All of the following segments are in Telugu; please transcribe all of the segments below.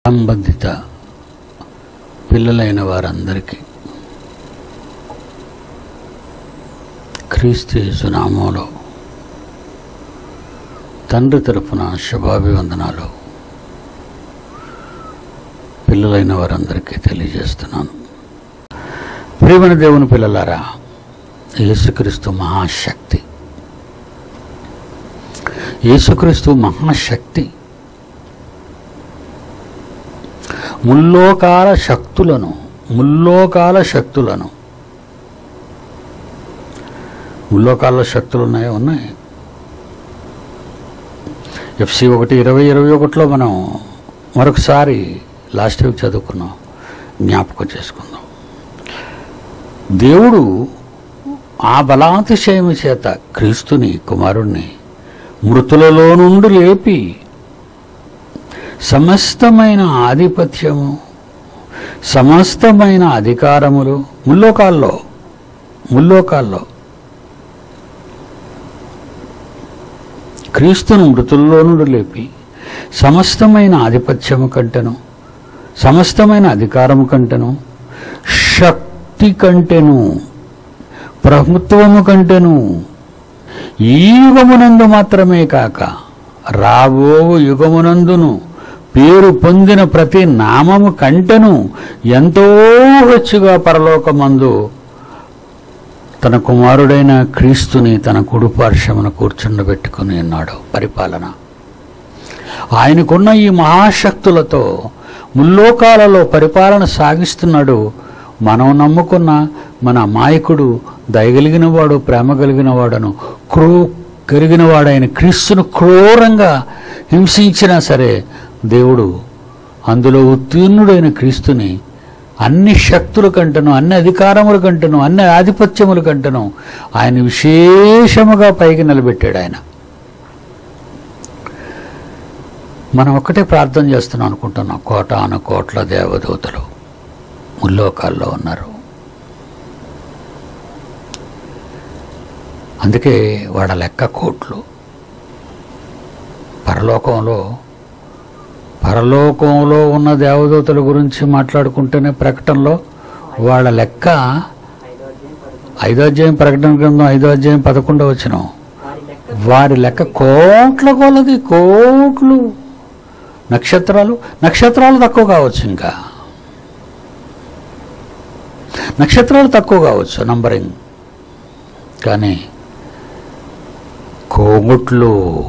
సంబంధిత పిల్లలైన వారందరికీ క్రీస్తు యేసు నామంలో తండ్రి తరపున శుభాభివందనాలు పిల్లలైన వారందరికీ తెలియజేస్తున్నాను ప్రియమైన దేవుని పిల్లలారా యేసుక్రీస్తు మహాశక్తి యేసుక్రీస్తు మహాశక్తి ముల్లోకాల శక్తులను ముల్లోకాల శక్తులను ముల్లోకాల శక్తులు ఉన్నాయో ఉన్నాయి ఎఫ్సి ఒకటి ఇరవై ఇరవై ఒకటిలో మనం మరొకసారి లాస్ట్ వీక్ చదువుకున్నాం జ్ఞాపకం చేసుకుందాం దేవుడు ఆ బలాతిశయము చేత క్రీస్తుని కుమారుణ్ణి మృతులలో నుండి లేపి సమస్తమైన ఆధిపత్యము సమస్తమైన అధికారములు ముల్లోకాల్లో ముల్లోకాల్లో క్రీస్తును మృతుల్లో నుండి లేపి సమస్తమైన ఆధిపత్యము కంటెను సమస్తమైన అధికారము కంటెను శక్తి కంటెను ప్రభుత్వము కంటెను ఈ యుగమునందు మాత్రమే కాక రాబో యుగమునందును పేరు పొందిన ప్రతి నామము కంటెను ఎంతో హెచ్చుగా పరలోకమందు తన కుమారుడైన క్రీస్తుని తన కుడిపార్శ్వమున కూర్చుండబెట్టుకుని ఉన్నాడు పరిపాలన ఆయనకున్న ఈ మహాశక్తులతో ముల్లోకాలలో పరిపాలన సాగిస్తున్నాడు మనం నమ్ముకున్న మన అమాయకుడు దయగలిగిన వాడు ప్రేమ కలిగిన వాడను క్రూ కలిగిన వాడైన క్రీస్తును క్రూరంగా హింసించినా సరే దేవుడు అందులో ఉత్తీర్ణుడైన క్రీస్తుని అన్ని శక్తుల కంటను అన్ని అధికారముల కంటను అన్ని ఆధిపత్యముల కంటను ఆయన విశేషముగా పైకి నిలబెట్టాడు ఆయన మనం ఒక్కటే ప్రార్థన చేస్తున్నాం అనుకుంటున్నాం కోటాను కోట్ల దేవదూతలు ముల్లోకాల్లో ఉన్నారు అందుకే వాడ లెక్క కోట్లు పరలోకంలో పరలోకంలో ఉన్న దేవదూతల గురించి మాట్లాడుకుంటేనే ప్రకటనలో వాళ్ళ లెక్క ఐదో అధ్యాయం ప్రకటన గ్రంథం ఐదో అధ్యాయం పదకొండో వచ్చిన వారి లెక్క కోట్ల కొలది కోట్లు నక్షత్రాలు నక్షత్రాలు తక్కువ కావచ్చు ఇంకా నక్షత్రాలు తక్కువ కావచ్చు నంబరింగ్ కానీ కోగుట్లు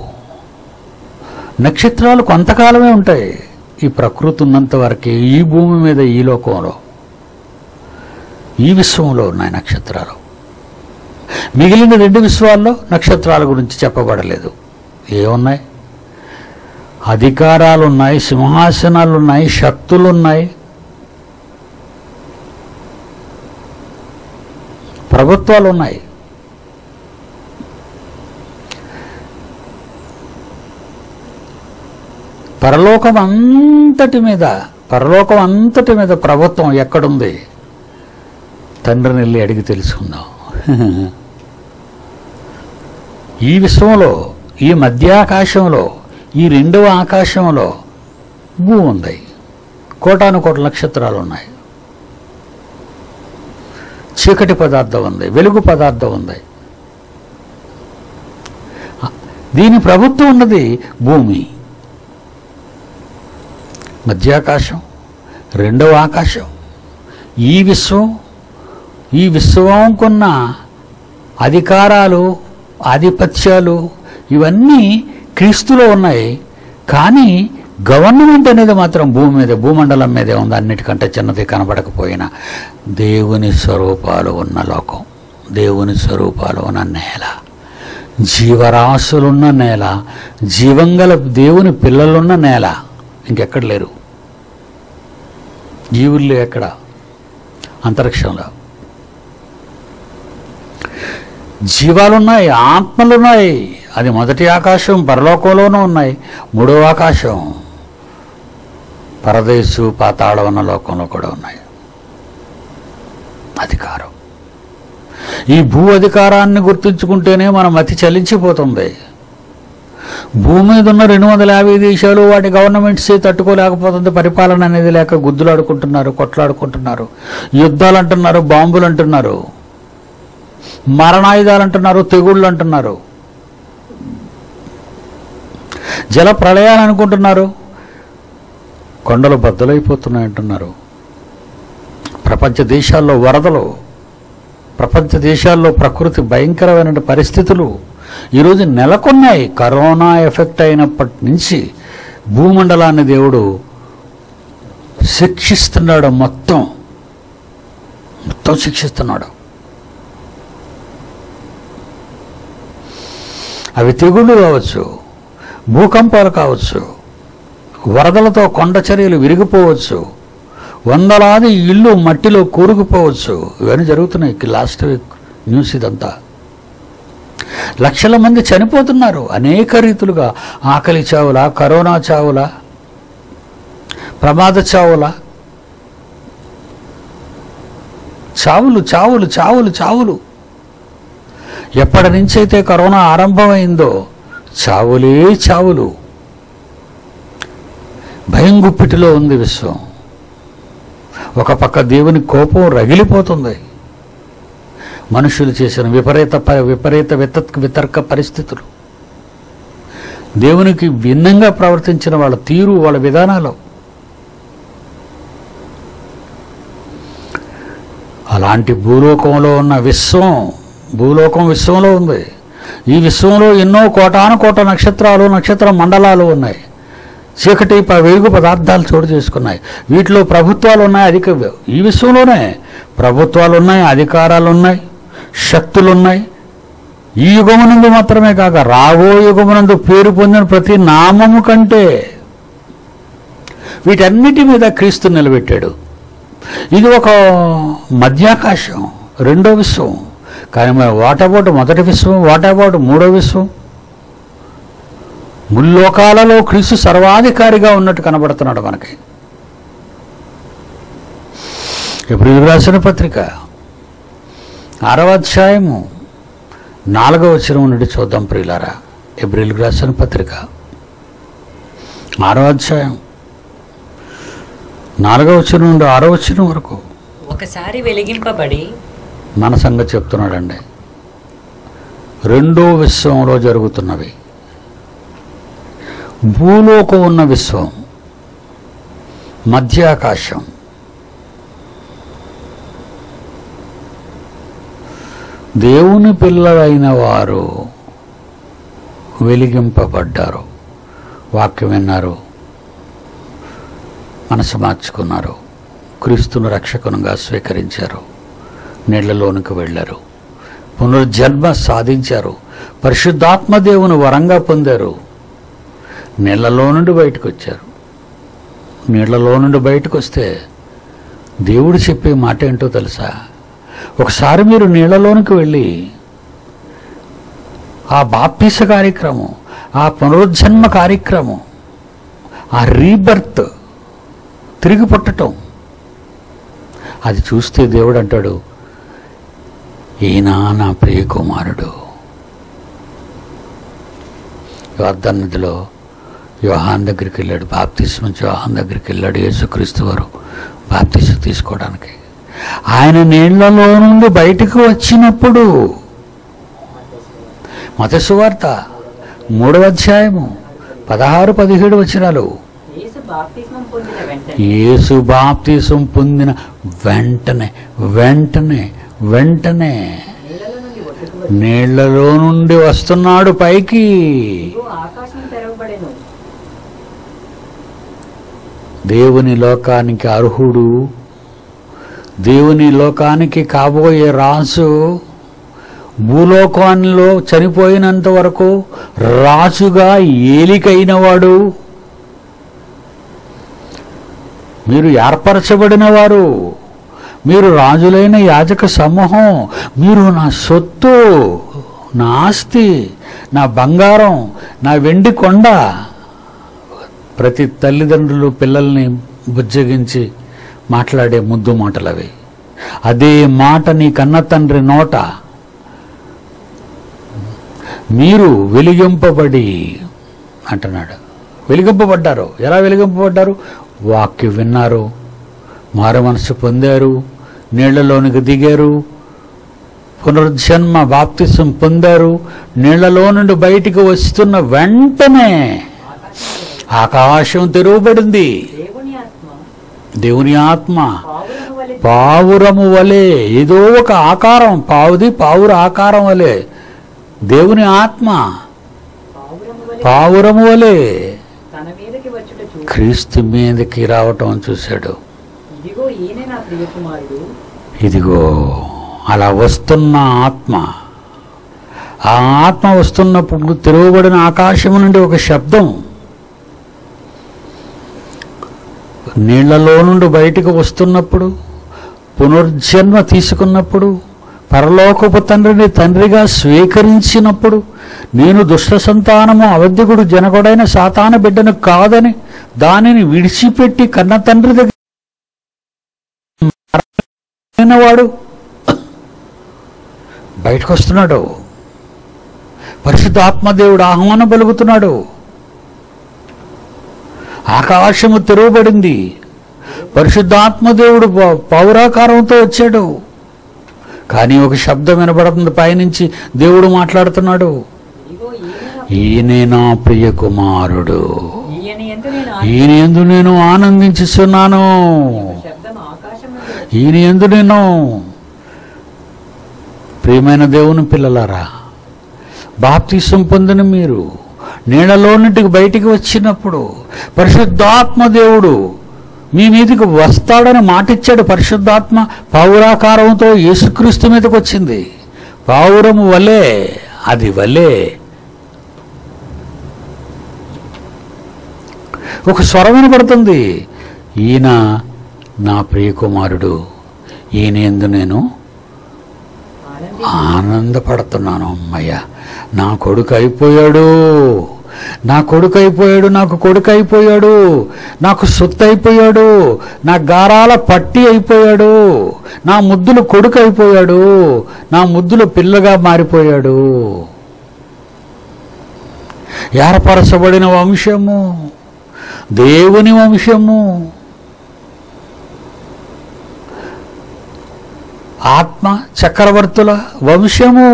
నక్షత్రాలు కొంతకాలమే ఉంటాయి ఈ ప్రకృతి ఉన్నంత వరకే ఈ భూమి మీద ఈ లోకంలో ఈ విశ్వంలో ఉన్నాయి నక్షత్రాలు మిగిలిన రెండు విశ్వాల్లో నక్షత్రాల గురించి చెప్పబడలేదు ఏమున్నాయి అధికారాలు ఉన్నాయి సింహాసనాలు ఉన్నాయి శక్తులు ఉన్నాయి ప్రభుత్వాలు ఉన్నాయి పరలోకం అంతటి మీద పరలోకం అంతటి మీద ప్రభుత్వం ఎక్కడుంది తండ్రిని వెళ్ళి అడిగి తెలుసుకుందాం ఈ విశ్వంలో ఈ మధ్యాకాశంలో ఈ రెండవ ఆకాశంలో భూమి ఉంది కోటాను కోట్ల నక్షత్రాలు ఉన్నాయి చీకటి పదార్థం ఉంది వెలుగు పదార్థం ఉంది దీని ప్రభుత్వం ఉన్నది భూమి మధ్యాకాశం రెండవ ఆకాశం ఈ విశ్వం ఈ విశ్వంకున్న అధికారాలు ఆధిపత్యాలు ఇవన్నీ క్రీస్తులో ఉన్నాయి కానీ గవర్నమెంట్ అనేది మాత్రం భూమి మీద భూమండలం మీదే ఉంది అన్నిటికంటే చిన్నది కనబడకపోయినా దేవుని స్వరూపాలు ఉన్న లోకం దేవుని స్వరూపాలు ఉన్న నేల జీవరాశులున్న నేల జీవంగల దేవుని పిల్లలున్న నేల ఇంకెక్కడ లేరు జీవులు ఎక్కడ అంతరిక్షంలో జీవాలున్నాయి ఆత్మలున్నాయి అది మొదటి ఆకాశం పరలోకంలోనూ ఉన్నాయి మూడవ ఆకాశం పరదేశు పాతాళం ఉన్న లోకంలో కూడా ఉన్నాయి అధికారం ఈ భూ అధికారాన్ని గుర్తుంచుకుంటేనే మన మతి చలించిపోతుంది భూమి మీద ఉన్న రెండు వందల యాభై దేశాలు వాటి గవర్నమెంట్స్ తట్టుకోలేకపోతుంది పరిపాలన అనేది లేక గుద్దులాడుకుంటున్నారు కొట్లాడుకుంటున్నారు యుద్ధాలు అంటున్నారు బాంబులు అంటున్నారు మరణాయుధాలు అంటున్నారు తెగుళ్ళు అంటున్నారు జల ప్రళయాలు అనుకుంటున్నారు కొండలు బద్దలైపోతున్నాయి అంటున్నారు ప్రపంచ దేశాల్లో వరదలు ప్రపంచ దేశాల్లో ప్రకృతి భయంకరమైన పరిస్థితులు ఈరోజు నెలకొన్నాయి కరోనా ఎఫెక్ట్ అయినప్పటి నుంచి భూమండలాన్ని దేవుడు శిక్షిస్తున్నాడు మొత్తం మొత్తం శిక్షిస్తున్నాడు అవి తెగుళ్ళు కావచ్చు భూకంపాలు కావచ్చు వరదలతో కొండ చర్యలు విరిగిపోవచ్చు వందలాది ఇళ్ళు మట్టిలో కూరుకుపోవచ్చు ఇవన్నీ జరుగుతున్నాయి లాస్ట్ వీక్ న్యూస్ ఇదంతా లక్షల మంది చనిపోతున్నారు అనేక రీతులుగా ఆకలి చావుల కరోనా చావుల ప్రమాద చావుల చావులు చావులు చావులు చావులు ఎప్పటి నుంచి అయితే కరోనా ఆరంభమైందో చావులే చావులు భయం గుప్పిటిలో ఉంది విశ్వం ఒక పక్క దేవుని కోపం రగిలిపోతుంది మనుషులు చేసిన విపరీత ప- విపరీత విత వితర్క పరిస్థితులు దేవునికి భిన్నంగా ప్రవర్తించిన వాళ్ళ తీరు వాళ్ళ విధానాలు అలాంటి భూలోకంలో ఉన్న విశ్వం భూలోకం విశ్వంలో ఉంది ఈ విశ్వంలో ఎన్నో కోటాను కోట నక్షత్రాలు నక్షత్ర మండలాలు ఉన్నాయి చీకటి ప- వెలుగు పదార్థాలు చోటు చేసుకున్నాయి వీటిలో ప్రభుత్వాలు ఉన్నాయి అధిక ఈ విశ్వంలోనే ప్రభుత్వాలు ఉన్నాయి అధికారాలు ఉన్నాయి శక్తులు ఉన్నాయి ఈ యుగమునందు మాత్రమే కాక రాబో యుగమునందు పేరు పొందిన ప్రతి నామము కంటే వీటన్నిటి మీద క్రీస్తు నిలబెట్టాడు ఇది ఒక మధ్యాకాశం రెండో విశ్వం కానీ మరి వాట్ అబౌట్ మొదటి విశ్వం వాట్ అబౌట్ మూడో విశ్వం ముల్లోకాలలో క్రీస్తు సర్వాధికారిగా ఉన్నట్టు కనబడుతున్నాడు మనకి ఇప్పుడు ఇది రాసిన పత్రిక ఆరవ అధ్యాయము నాలుగవ వచనం నుండి చూద్దాం ప్రియులారా ఏప్రిల్ రాసిన పత్రిక ఆరో అధ్యాయం నాలుగవ వచనం నుండి ఆరో వచనం వరకు ఒకసారి వెలిగింపబడి మన సంగతి చెప్తున్నాడండి రెండో విశ్వంలో జరుగుతున్నవి భూలోకం ఉన్న విశ్వం మధ్యాకాశం దేవుని పిల్లలైన వారు వెలిగింపబడ్డారు వాక్యం విన్నారు మనసు మార్చుకున్నారు క్రీస్తును రక్షకునిగా స్వీకరించారు నీళ్లలోనికి వెళ్ళారు పునర్జన్మ సాధించారు పరిశుద్ధాత్మ దేవుని వరంగా పొందారు నీళ్లలో నుండి బయటకు వచ్చారు నీళ్లలో నుండి బయటకు వస్తే దేవుడు చెప్పే మాట ఏంటో తెలుసా ఒకసారి మీరు నీళ్లలోనికి వెళ్ళి ఆ బాప్తీస కార్యక్రమం ఆ పునరుజ్జన్మ కార్యక్రమం ఆ రీబర్త్ తిరిగి పుట్టటం అది చూస్తే దేవుడు అంటాడు ఈయన నా ప్రియ కుమారుడు యోర్ధన్ నదిలో యోహాన్ దగ్గరికి వెళ్ళాడు బాప్తిస్ నుంచి యోహాన్ దగ్గరికి వెళ్ళాడు యేసుక్రీస్తు వారు బాప్తిస్ తీసుకోవడానికి ఆయన నీళ్లలో నుండి బయటకు వచ్చినప్పుడు మత సువార్త మూడవ అధ్యాయము పదహారు పదిహేడు వచనాలు యేసు బాప్తిస్మం పొందిన వెంటనే యేసు బాప్తీసం పొందిన వెంటనే వెంటనే వెంటనే నీళ్ళలో నుండి ఒడ్డుకు నీళ్లలో నుండి వస్తున్నాడు పైకి ఇదిగో ఆకాశం తెరవబడెను దేవుని లోకానికి అర్హుడు దేవుని లోకానికి కాబోయే రాజు భూలోకాల్లో చనిపోయినంత వరకు రాజుగా ఏలికైన వాడు మీరు ఏర్పరచబడిన వారు మీరు రాజులైన యాజక సమూహం మీరు నా సొత్తు నా ఆస్తి నా బంగారం నా వెండి కొండ ప్రతి తల్లిదండ్రులు పిల్లల్ని బుజ్జగించి మాట్లాడే ముద్దు మాటలు అవి అదే మాట నీ కన్న తండ్రి నోట మీరు వెలిగింపబడి అంటున్నాడు వెలిగింపబడ్డారు ఎలా వెలిగింపబడ్డారు వాక్యం విన్నారు మారు మనసు పొందారు నీళ్లలోనికి దిగారు పునర్జన్మ బాప్తిసం పొందారు నీళ్లలో నుండి బయటికి వస్తున్న వెంటనే ఆకాశం తెరవబడింది దేవుని ఆత్మ దేవుని ఆత్మ పావురము వలె పావురము వలె ఏదో ఒక ఆకారం పావుది పావుర ఆకారం వలె దేవుని ఆత్మ పావురము వలె పావురము వలె తన మీదకి వచ్చుట చూసి క్రీస్తు మీదకి రావటం చూశాడు ఇదిగో ఈయన నా ప్రియకుమారుడు ఇదిగో అలా వస్తున్న ఆత్మ ఆ ఆత్మ వస్తున్నప్పుడు తెరవబడిన ఆకాశం నుండి ఒక శబ్దం నీళ్లలో నుండి బయటికి వస్తున్నప్పుడు పునర్జన్మ తీసుకున్నప్పుడు పరలోకపు తండ్రిని తండ్రిగా స్వీకరించినప్పుడు నేను దుష్ట సంతానము అవధ్యకుడు జనకుడైన సాతాన బిడ్డను కాదని దానిని విడిచిపెట్టి కన్న తండ్రి దగ్గర వాడు బయటకు వస్తున్నాడు పరిశుద్ధ ఆత్మదేవుడు ఆహ్వానం పలుకుతున్నాడు ఆకాశము తెరవబడింది పరిశుద్ధాత్మదేవుడు ప- పౌరాకారంతో వచ్చాడు కానీ ఒక శబ్దం వినబడుతుంది పైనుంచి దేవుడు మాట్లాడుతున్నాడు ఇదిగో ఈయన నా ఈయనే నా ప్రియ కుమారుడు ఈయన ఎందు నేను ఈయన ఎందు నేను ఆనందించుతున్నాను ఆత్మ శబ్దం ఆకాశం నుండి ఈయన ఎందు నేను ప్రియమైన దేవుని పిల్లలారా బాప్తీసం పొందిన మీరు నీళ్ళలో నుండి బయటికి వచ్చినప్పుడు పరిశుద్ధాత్మ దేవుడు మీ మీదకి వస్తాడని మాటిచ్చాడు పరిశుద్ధాత్మ పౌరాకారంతో యేసుక్రీస్తు మీదకి వచ్చింది పావురము వలే అది వలే ఒక స్వరం వినపడుతుంది ఈయన నా ప్రియకుమారుడు ఈయన ఎందు నేను ఆనంది ఆనందపడుతున్నాను అమ్మయ్య నా కొడుకు అయిపోయాడు నా కొడుకు అయిపోయాడు నాకు కొడుకు అయిపోయాడు నాకు సొత్తు అయిపోయాడు నా గారాల పట్టి అయిపోయాడు నా ముద్దులు కొడుకు అయిపోయాడు నా ముద్దులు పిల్లగా మారిపోయాడు ఏర్పరచబడిన వంశము దేవుని వంశము ఆత్మ చక్రవర్తుల వంశము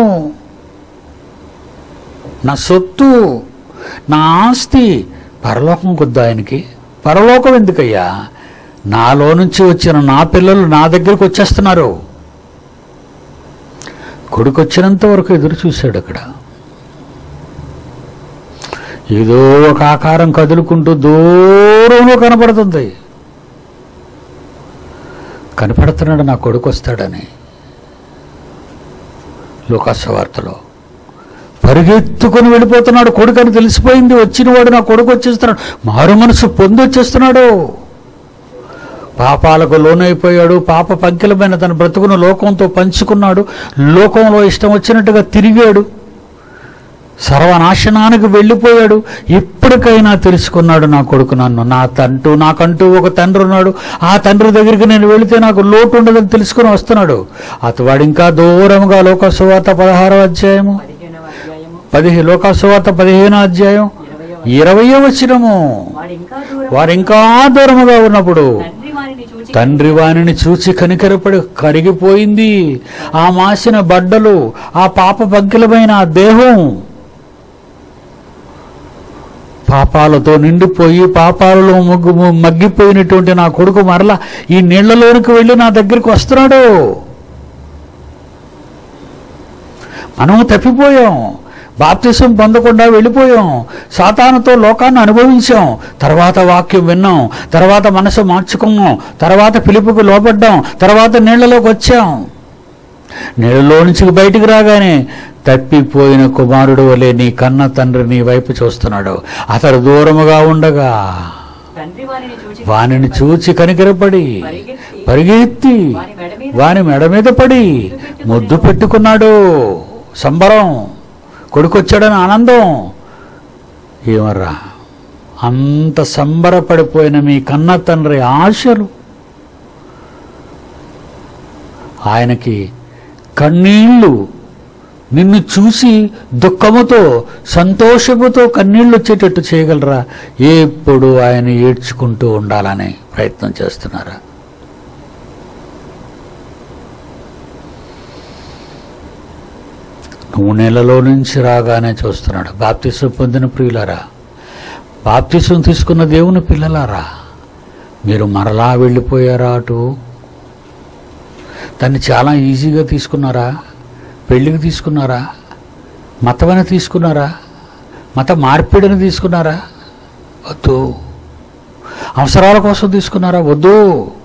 నా సొత్తు నా ఆస్తి పరలోకం కొద్దా ఆయనకి పరలోకం ఎందుకయ్యా నాలో నుంచి వచ్చిన నా పిల్లలు నా దగ్గరికి వచ్చేస్తున్నారు కొడుకు వచ్చినంత వరకు ఎదురు చూశాడు అక్కడ ఏదో ఒక ఆకారం కదులుకుంటూ దూరంలో కనపడుతుంది కనపడుతున్నాడు నా కొడుకు వస్తాడని లోకాసవార్తలో పరిగెత్తుకొని వెళ్ళిపోతున్నాడు కొడుకు అని తెలిసిపోయింది వచ్చినవాడు నా కొడుకు వచ్చేస్తున్నాడు మారు మనసు పొంది వచ్చేస్తున్నాడు పాపాలకు లోనైపోయాడు పాప పంకిలమైన తన బ్రతుకును లోకంతో పంచుకున్నాడు లోకంలో ఇష్టం వచ్చినట్టుగా తిరిగాడు సర్వనాశనానికి వెళ్ళిపోయాడు ఇప్పటికైనా తెలుసుకున్నాడు నా కొడుకు నన్ను నా తంటూ నాకంటూ ఒక తండ్రి ఉన్నాడు ఆ తండ్రి దగ్గరికి నేను వెళితే నాకు లోటు ఉండదని తెలుసుకుని వస్తున్నాడు అతవాడు ఇంకా దూరంగా లోకసువార్త పదహారో అధ్యాయము పదిహేనవ అధ్యాయము పదిహే లోకసువార్త పదిహేనో అధ్యాయం ఇరవయవ ఇరవయో వచ్చినము వాడు ఇంకా దూరం వారు ఇంకా దూరముగా ఉన్నప్పుడు తండ్రి వారిని చూచి తండ్రి వానిని చూచి కనికరపడి కరిగిపోయింది ఆ మాసిన బడ్డలు ఆ పాప బగ్గిలమైన ఆ దేహం పాపాలతో నిండిపోయి పాపాలలో మొగ్గు మగ్గిపోయినటువంటి నా కొడుకు మరలా ఈ నీళ్లలోనికి వెళ్ళి నా దగ్గరికి వస్తున్నాడు మనము తప్పిపోయాం బాప్తిసం పొందకుండా వెళ్ళిపోయాం సాతానుతో లోకాన్ని అనుభవించాం తర్వాత వాక్యం విన్నాం తర్వాత మనసు మార్చుకున్నాం తర్వాత పిలుపుకు లోపడ్డాం తర్వాత నీళ్లలోకి వచ్చాం నీళ్ళలో నుంచి బయటికి రాగానే తప్పిపోయిన కుమారుడు వలె నీ కన్న తండ్రి నీ వైపు చూస్తున్నాడు అతడు దూరముగా ఉండగా తండ్రి వారిని చూచి వానిని చూచి కనికరపడి పరిగెత్తి పరిగెత్తి వారి మెడ మీద వాని మెడ మీద పడి ముద్దు పెట్టుకున్నాడు సంబరం కొడుకొచ్చాడని ఆనందం ఏమర్రా అంత సంబరపడిపోయిన మీ కన్న తండ్రి ఆశలు ఆయనకి కన్నీళ్ళు నిన్ను చూసి దుఃఖముతో సంతోషముతో కన్నీళ్ళు వచ్చేటట్టు చేయగలరా ఎప్పుడు ఆయన ఏడ్చుకుంటూ ఉండాలని ప్రయత్నం చేస్తున్నారా నువ్వు నెలలో నుంచి రాగానే చూస్తున్నాడు బాప్తిసం పొందిన ప్రియులారా బాప్తిసం తీసుకున్న దేవుని పిల్లలారా మీరు మరలా వెళ్ళిపోయారా అటు దాన్ని చాలా ఈజీగా తీసుకున్నారా పెళ్ళికి తీసుకున్నారా మతమని తీసుకున్నారా మత మార్పిడిని తీసుకున్నారా వద్దు అవసరాల కోసం తీసుకున్నారా వద్దు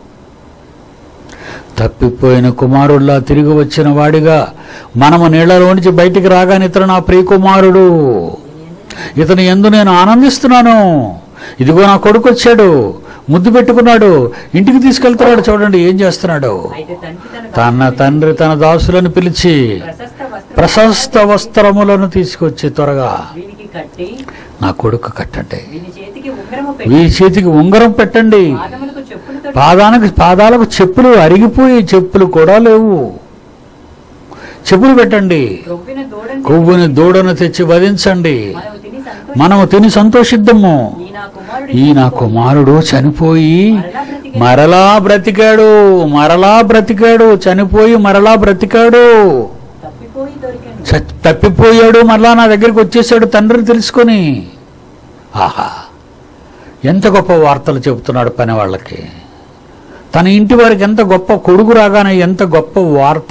తప్పిపోయిన కుమారుల్లా తిరిగి వచ్చిన వాడిగా మనము నీళ్లలోంచి బయటికి రాగానే ఇతను నా ప్రియ కుమారుడు ఇతని ఎందు నేను ఆనందిస్తున్నాను ఇదిగో నా కొడుకు వచ్చాడు ముద్దు పెట్టుకున్నాడు ఇంటికి తీసుకెళ్తున్నాడు చూడండి ఏం చేస్తున్నాడు అయితే తండ్రి తన తన తండ్రి తన దాసులను పిలిచి ప్రశస్త వస్త్రం ప్రశస్త వస్త్రములను తీసుకొచ్చి త్వరగా వీనికి కట్టి నా కొడుకు కట్టండి వీని చేతికి ఉంగరము పెట్టి వీ చేతికి ఉంగరం పెట్టండి పాదములకు చెప్పులతో పాదానికి పాదాలకు చెప్పులు అరిగిపోయి చెప్పులు కూడా లేవు చెప్పులు పెట్టండి రొవ్విన దూడని కొవ్వుని దూడను తెచ్చి వధించండి మనము తిని సంతోష మనము తిని సంతోషిద్దాము ఈ నా కుమారుడు ఈ నా కుమారుడు చనిపోయి మరలా మరలా బ్రతికి బ్రతికాడు మరలా బ్రతికాడు చనిపోయి మరలా బ్రతికాడు తప్పిపోయి దొరికాను చ- తప్పిపోయాడు మరలా నా దగ్గరికి వచ్చేసాడు తండ్రిని తెలుసుకొని ఆహా ఎంత గొప్ప వార్తలు చెబుతున్నాడు పని వాళ్ళకి తన ఇంటి వారికి ఎంత గొప్ప కొడుకు రాగానే ఎంత గొప్ప వార్త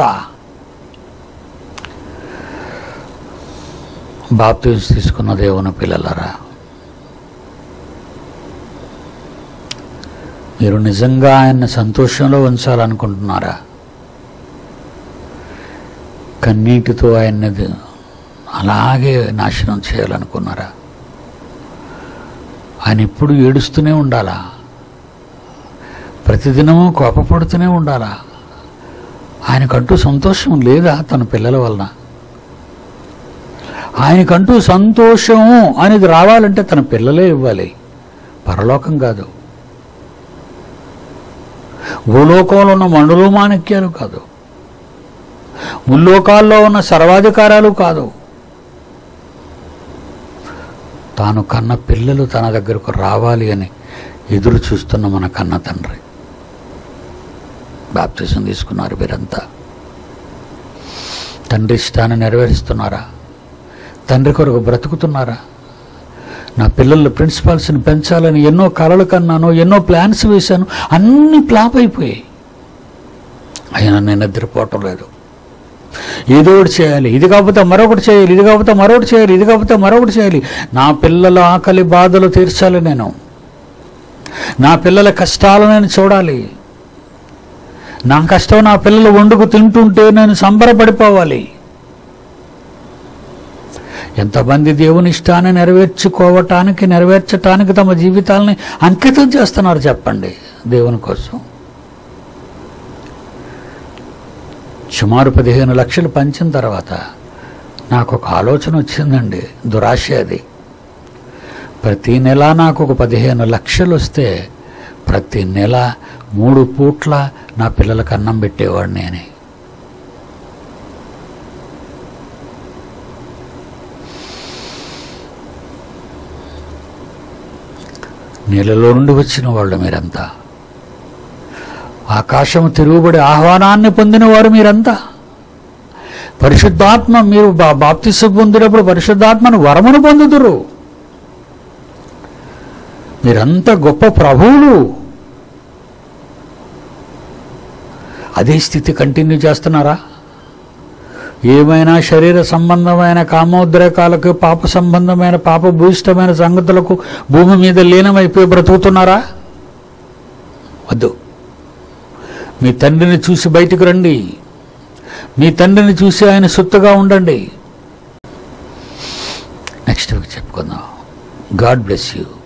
బాప్తీస్ తీసుకున్న దేవుని పిల్లలరా మీరు నిజంగా ఆయన్ని సంతోషంలో ఉంచాలనుకుంటున్నారా కన్నీటితో ఆయన్ని అలాగే నాశనం చేయాలనుకున్నారా ఆయన ఎప్పుడు ఏడుస్తూనే ఉండాలా ప్రతిదినము కోపపడుతూనే ఉండాలా ఆయనకంటూ సంతోషం లేదా తన పిల్లల వలన ఆయనకంటూ సంతోషం అనేది రావాలంటే తన పిల్లలే ఇవ్వాలి పరలోకం కాదు భూలోకంలో ఉన్న మండులు మాణిక్యాలు కాదు ముల్లోకాల్లో ఉన్న సర్వాధికారాలు కాదు తాను కన్న పిల్లలు తన దగ్గరకు రావాలి అని ఎదురు చూస్తున్న మన కన్న తండ్రి బాప్తిజం తీసుకున్నారు మీరంతా తండ్రి ఇష్టాన్ని నెరవేరుస్తున్నారా తండ్రి కొరకు బ్రతుకుతున్నారా నా పిల్లల ప్రిన్సిపాల్స్ని పెంచాలని ఎన్నో కలలు కన్నాను ఎన్నో ప్లాన్స్ వేశాను అన్నీ ఫ్లాప్ అయిపోయాయి అయినా నేను నిద్రపోవటం లేదు ఏదో ఒకటి చేయాలి ఇది కాకపోతే మరొకటి చేయాలి ఇది కాకపోతే మరొకటి చేయాలి ఇది కాకపోతే మరొకటి చేయాలి నా పిల్లల ఆకలి బాధలు తీర్చాలి నేను నా పిల్లల కష్టాలు నేను చూడాలి నా కష్టం నా పిల్లలు వండుకు తింటుంటే నేను సంబరపడిపోవాలి ఎంతమంది దేవుని ఇష్టాన్ని నెరవేర్చుకోవటానికి నెరవేర్చటానికి తమ జీవితాలని అంకితం చేస్తున్నారు చెప్పండి దేవుని కోసం సుమారు పదిహేను లక్షలు పంచిన తర్వాత నాకు ఒక ఆలోచన వచ్చిందండి దురాశ అది ప్రతి నెల నాకు ఒక పదిహేను లక్షలు వస్తే ప్రతి నెల మూడు పూట్ల నా పిల్లలకు అన్నం పెట్టేవాడిని అని నీళ్ళలో నుండి వచ్చిన వాళ్ళు మీరంతా ఆకాశం తిరుగుబడి ఆహ్వానాన్ని పొందిన వారు మీరంతా పరిశుద్ధాత్మ మీరు బా బాప్తిసం పొందినప్పుడు పరిశుద్ధాత్మను వరమును పొందుదురు మీరంతా గొప్ప ప్రభువులు అదే స్థితి కంటిన్యూ చేస్తున్నారా ఏమైనా శరీర సంబంధమైన కామోద్రేకాలకు పాప సంబంధమైన పాప భూయిష్టమైన సంగతులకు భూమి మీద లీనమైపోయి బ్రతుకుతున్నారా వద్దు మీ తండ్రిని చూసి బయటికి రండి మీ తండ్రిని చూసి ఆయన సొత్తుగా ఉండండి నెక్స్ట్ వీక్ చెప్పుకుందాం గాడ్ బ్లెస్ యూ